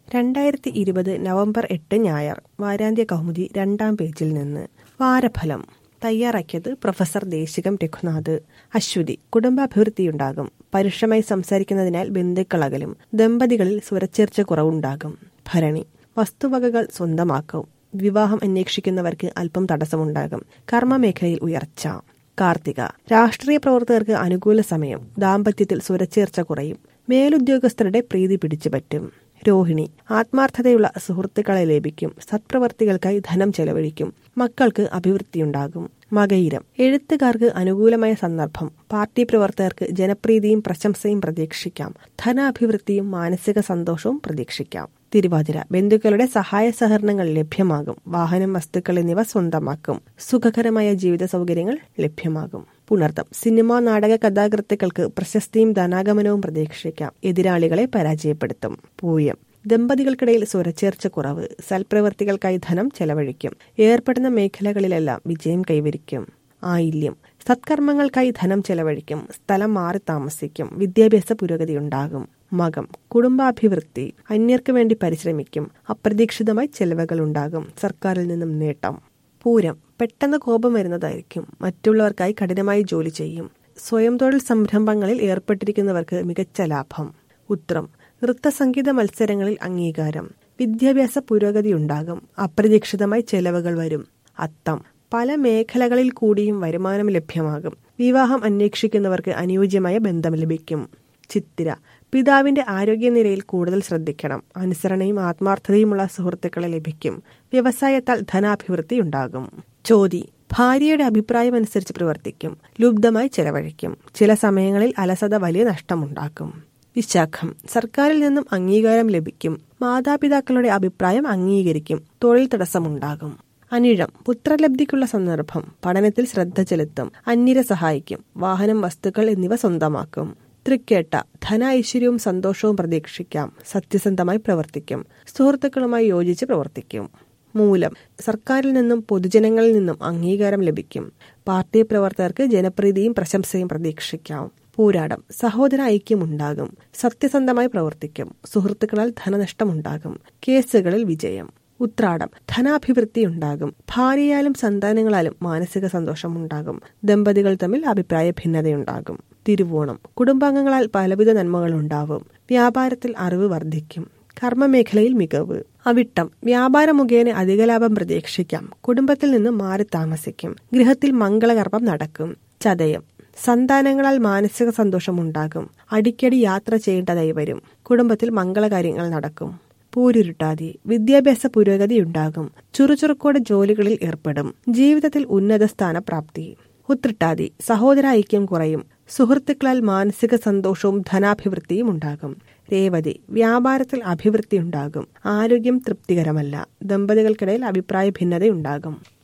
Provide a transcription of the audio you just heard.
രണ്ടായിരത്തി ഇരുപത് നവംബർ എട്ട് ഞായർ വാരാന്ത്യ കൗമുദി രണ്ടാം പേജിൽ നിന്ന് വാരഫലം തയ്യാറാക്കിയത് പ്രൊഫസർ ദേശികം രഘുനാഥ് അശ്വതി കുടുംബാഭിവൃദ്ധിയുണ്ടാകും പരുഷമായി സംസാരിക്കുന്നതിനാൽ ബന്ധുക്കളകലും ദമ്പതികളിൽ സ്വരച്ചേർച്ച കുറവുണ്ടാകും ഭരണി വസ്തുവകകൾ സ്വന്തമാക്കും വിവാഹം അന്വേഷിക്കുന്നവർക്ക് അല്പം തടസ്സമുണ്ടാകും കർമ്മമേഖലയിൽ ഉയർച്ച കാർത്തിക രാഷ്ട്രീയ പ്രവർത്തകർക്ക് അനുകൂല സമയം ദാമ്പത്യത്തിൽ സ്വരച്ചേർച്ച കുറയും മേലുദ്യോഗസ്ഥരുടെ പ്രീതി പിടിച്ചുപറ്റും രോഹിണി ആത്മാർത്ഥതയുള്ള സുഹൃത്തുക്കളെ ലഭിക്കും സത്പ്രവർത്തികൾക്കായി ധനം ചെലവഴിക്കും മക്കൾക്ക് അഭിവൃദ്ധിയുണ്ടാകും മകയിരം എഴുത്തുകാർക്ക് അനുകൂലമായ സന്ദർഭം പാർട്ടി പ്രവർത്തകർക്ക് ജനപ്രീതിയും പ്രശംസയും പ്രതീക്ഷിക്കാം ധനാഭിവൃദ്ധിയും മാനസിക സന്തോഷവും പ്രതീക്ഷിക്കാം തിരുവാതിര ബന്ധുക്കളുടെ സഹായ സഹകരണങ്ങൾ ലഭ്യമാകും വാഹനം വസ്തുക്കൾ എന്നിവ സ്വന്തമാക്കും സുഖകരമായ ജീവിത സൗകര്യങ്ങൾ ലഭ്യമാകും പുണർത്തം സിനിമ നാടക കഥാകൃത്തുക്കൾക്ക് പ്രശസ്തിയും ധനാഗമനവും പ്രതീക്ഷിക്കാം എതിരാളികളെ പരാജയപ്പെടുത്തും പൂയം ദമ്പതികൾക്കിടയിൽ സ്വരച്ചേർച്ച കുറവ് സൽപ്രവർത്തികൾക്കായി ധനം ചെലവഴിക്കും ഏർപ്പെടുന്ന മേഖലകളിലെല്ലാം വിജയം കൈവരിക്കും ആയില്യം സത്കർമ്മങ്ങൾക്കായി ധനം ചെലവഴിക്കും സ്ഥലം മാറി താമസിക്കും വിദ്യാഭ്യാസ പുരോഗതി ഉണ്ടാകും മകം കുടുംബാഭിവൃദ്ധി അന്യർക്ക് വേണ്ടി പരിശ്രമിക്കും അപ്രതീക്ഷിതമായി ചെലവുകൾ ഉണ്ടാകും സർക്കാരിൽ നിന്നും നേട്ടം പൂരം പെട്ടെന്ന് കോപം വരുന്നതായിരിക്കും മറ്റുള്ളവർക്കായി കഠിനമായി ജോലി ചെയ്യും സ്വയം തൊഴിൽ സംരംഭങ്ങളിൽ ഏർപ്പെട്ടിരിക്കുന്നവർക്ക് മികച്ച ലാഭം ഉത്രം നൃത്തസംഗീത മത്സരങ്ങളിൽ അംഗീകാരം വിദ്യാഭ്യാസ പുരോഗതി ഉണ്ടാകും അപ്രതീക്ഷിതമായി ചെലവുകൾ വരും അത്തം പല മേഖലകളിൽ കൂടിയും വരുമാനം ലഭ്യമാകും വിവാഹം അന്വേഷിക്കുന്നവർക്ക് അനുയോജ്യമായ ബന്ധം ലഭിക്കും ചിത്തിര പിതാവിന്റെ ആരോഗ്യനിലയിൽ കൂടുതൽ ശ്രദ്ധിക്കണം അനുസരണയും ആത്മാർത്ഥതയുമുള്ള സുഹൃത്തുക്കളെ ലഭിക്കും വ്യവസായത്താൽ ധനാഭിവൃദ്ധി ഉണ്ടാകും ചോതി ഭാര്യയുടെ അഭിപ്രായം അനുസരിച്ച് പ്രവർത്തിക്കും ലുബ്ധമായി ചെലവഴിക്കും ചില സമയങ്ങളിൽ അലസത വലിയ നഷ്ടമുണ്ടാക്കും വിശാഖം സർക്കാരിൽ നിന്നും അംഗീകാരം ലഭിക്കും മാതാപിതാക്കളുടെ അഭിപ്രായം അംഗീകരിക്കും തൊഴിൽ തടസ്സമുണ്ടാകും അനിഴം പുത്രലബ്ധിക്കുള്ള സന്ദർഭം പഠനത്തിൽ ശ്രദ്ധ ചെലുത്തും അന്യരെ സഹായിക്കും വാഹനം വസ്തുക്കൾ എന്നിവ സ്വന്തമാക്കും തൃക്കേട്ട ധന ഐശ്വര്യവും സന്തോഷവും പ്രതീക്ഷിക്കാം സത്യസന്ധമായി പ്രവർത്തിക്കും സുഹൃത്തുക്കളുമായി യോജിച്ച് പ്രവർത്തിക്കും മൂലം സർക്കാരിൽ നിന്നും പൊതുജനങ്ങളിൽ നിന്നും അംഗീകാരം ലഭിക്കും പാർട്ടി പ്രവർത്തകർക്ക് ജനപ്രീതിയും പ്രശംസയും പ്രതീക്ഷിക്കാം പൂരാടം സഹോദര ഐക്യമുണ്ടാകും സത്യസന്ധമായി പ്രവർത്തിക്കും സുഹൃത്തുക്കളാൽ ധനനഷ്ടമുണ്ടാകും കേസുകളിൽ വിജയം ഉത്രാടം ധനാഭിവൃദ്ധി ഉണ്ടാകും ഭാര്യയാലും സന്താനങ്ങളാലും മാനസിക സന്തോഷം ഉണ്ടാകും ദമ്പതികൾ തമ്മിൽ അഭിപ്രായ ഭിന്നതയുണ്ടാകും തിരുവോണം കുടുംബാംഗങ്ങളാൽ പലവിധ നന്മകൾ ഉണ്ടാവും വ്യാപാരത്തിൽ അറിവ് വർദ്ധിക്കും കർമ്മമേഖലയിൽ മികവ് അവിട്ടം വ്യാപാര മുഖേന അധിക ലാഭം പ്രതീക്ഷിക്കാം കുടുംബത്തിൽ നിന്ന് മാറി താമസിക്കും ഗൃഹത്തിൽ മംഗളകർമ്മം നടക്കും ചതയം സന്താനങ്ങളാൽ മാനസിക സന്തോഷമുണ്ടാകും അടിക്കടി യാത്ര ചെയ്യേണ്ടതായി വരും കുടുംബത്തിൽ മംഗളകാര്യങ്ങൾ നടക്കും പൂരുരുട്ടാതി വിദ്യാഭ്യാസ പുരോഗതി ഉണ്ടാകും ചുറുചുറുക്കോടെ ജോലികളിൽ ഏർപ്പെടും ജീവിതത്തിൽ ഉന്നത സ്ഥാനപ്രാപ്തി ഉത്രട്ടാതി സഹോദര ഐക്യം കുറയും സുഹൃത്തുക്കളാൽ മാനസിക സന്തോഷവും ധനാഭിവൃദ്ധിയും ഉണ്ടാകും രേവതി വ്യാപാരത്തിൽ അഭിവൃദ്ധി ഉണ്ടാകും ആരോഗ്യം തൃപ്തികരമല്ല ദമ്പതികൾക്കിടയിൽ അഭിപ്രായ ഭിന്നതയുണ്ടാകും